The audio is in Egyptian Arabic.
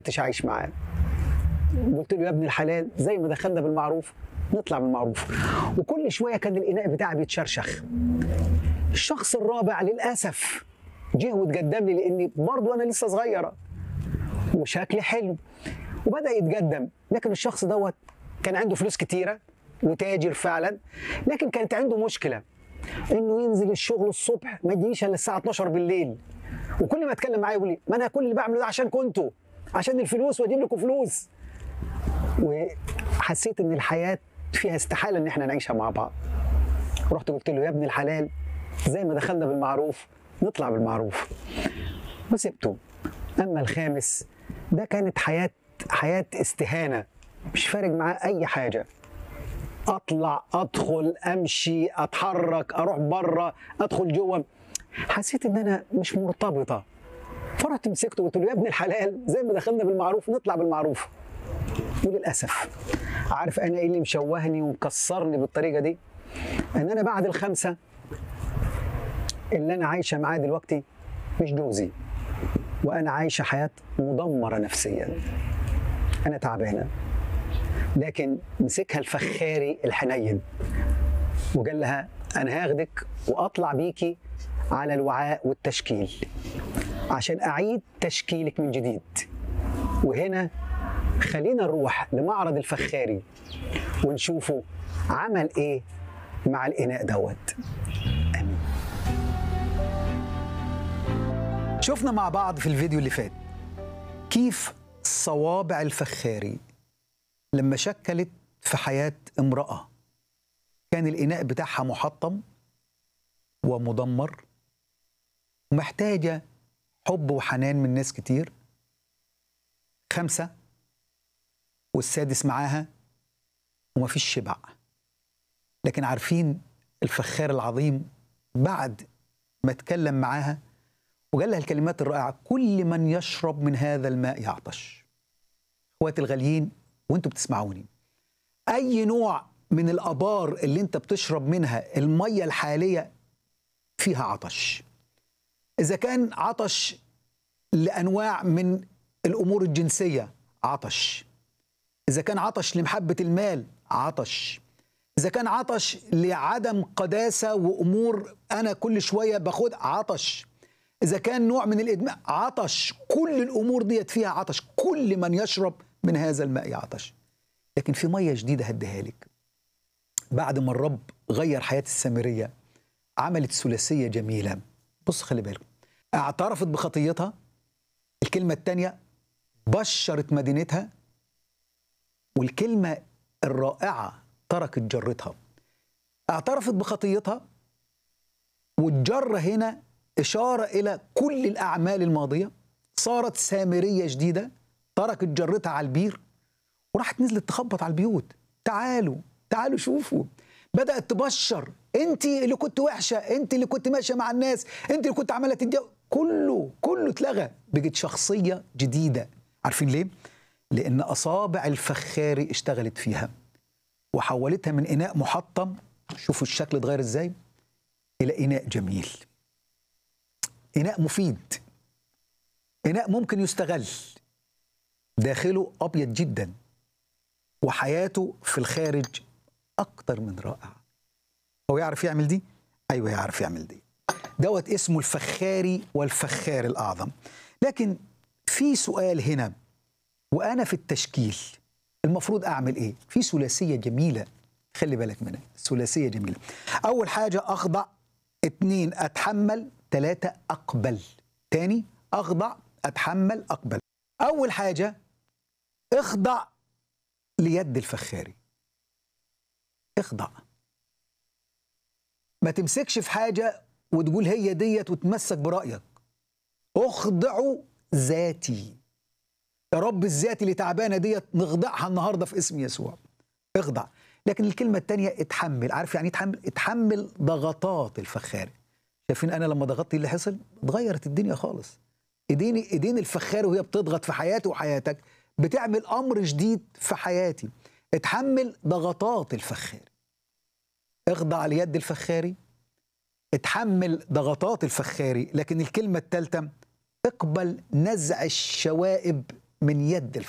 كنتش عايش معاه قلت له يا ابن الحلال زي ما دخلنا بالمعروف نطلع بالمعروف وكل شويه كان الاناء بتاعي بيتشرشخ الشخص الرابع للاسف جه وتقدم لي لاني برضه انا لسه صغيره وشكلي حلو وبدا يتقدم لكن الشخص دوت كان عنده فلوس كتيره وتاجر فعلا لكن كانت عنده مشكله انه ينزل الشغل الصبح ما يجيش الا الساعه 12 بالليل وكل ما اتكلم معايا يقول لي ما انا كل اللي بعمله ده عشان كنتوا عشان الفلوس واجيب لكم فلوس وحسيت ان الحياه فيها استحاله ان احنا نعيشها مع بعض رحت قلت له يا ابن الحلال زي ما دخلنا بالمعروف نطلع بالمعروف وسبته اما الخامس ده كانت حياه حياه استهانه مش فارق معاه اي حاجه اطلع ادخل امشي اتحرك اروح بره ادخل جوه حسيت ان انا مش مرتبطه فرحت مسكته وقلت له يا ابن الحلال زي ما دخلنا بالمعروف نطلع بالمعروف وللاسف عارف انا ايه اللي مشوهني ومكسرني بالطريقه دي ان انا بعد الخمسه اللي انا عايشه معاه دلوقتي مش جوزي وانا عايشه حياه مدمره نفسيا انا تعبانه لكن مسكها الفخاري الحنين وقال لها انا هاخدك واطلع بيكي على الوعاء والتشكيل عشان اعيد تشكيلك من جديد وهنا خلينا نروح لمعرض الفخاري ونشوفه عمل ايه مع الاناء دوت امين شفنا مع بعض في الفيديو اللي فات كيف صوابع الفخاري لما شكلت في حياة امرأة كان الإناء بتاعها محطم ومدمر ومحتاجة حب وحنان من ناس كتير خمسة والسادس معاها ومفيش شبع لكن عارفين الفخار العظيم بعد ما اتكلم معاها وقال لها الكلمات الرائعة كل من يشرب من هذا الماء يعطش اخواتي الغاليين وانتوا بتسمعوني اي نوع من الابار اللي انت بتشرب منها الميه الحاليه فيها عطش اذا كان عطش لانواع من الامور الجنسيه عطش اذا كان عطش لمحبه المال عطش اذا كان عطش لعدم قداسه وامور انا كل شويه باخد عطش اذا كان نوع من الادمان عطش كل الامور ديت فيها عطش كل من يشرب من هذا الماء يعطش لكن في ميه جديده هديها لك بعد ما الرب غير حياه السامريه عملت ثلاثيه جميله بص خلي بالك اعترفت بخطيتها الكلمه الثانيه بشرت مدينتها والكلمه الرائعه تركت جرتها اعترفت بخطيتها والجره هنا اشاره الى كل الاعمال الماضيه صارت سامريه جديده تركت جرتها على البير وراحت نزلت تخبط على البيوت تعالوا تعالوا شوفوا بدات تبشر انت اللي كنت وحشه انت اللي كنت ماشيه مع الناس انت اللي كنت عماله تتجوز كله كله اتلغى بقت شخصيه جديده عارفين ليه لان اصابع الفخاري اشتغلت فيها وحولتها من اناء محطم شوفوا الشكل اتغير ازاي الى اناء جميل اناء مفيد اناء ممكن يستغل داخله ابيض جدا وحياته في الخارج اكتر من رائع هو يعرف يعمل دي ايوه يعرف يعمل دي دوت اسمه الفخاري والفخار الاعظم لكن في سؤال هنا وانا في التشكيل المفروض اعمل ايه في ثلاثيه جميله خلي بالك منها ثلاثيه جميله اول حاجه اخضع اتنين اتحمل ثلاثه اقبل تاني اخضع اتحمل اقبل اول حاجه اخضع ليد الفخاري اخضع ما تمسكش في حاجة وتقول هي ديت وتمسك برأيك اخضعوا ذاتي يا رب الذات اللي تعبانة ديت نخضعها النهاردة في اسم يسوع اخضع لكن الكلمة التانية اتحمل عارف يعني اتحمل اتحمل ضغطات الفخاري شايفين انا لما ضغطت اللي حصل اتغيرت الدنيا خالص ايدين ايدين الفخاري وهي بتضغط في حياتي وحياتك بتعمل امر جديد في حياتي اتحمل ضغطات الفخاري اخضع ليد الفخاري اتحمل ضغطات الفخاري لكن الكلمة الثالثة اقبل نزع الشوائب من يد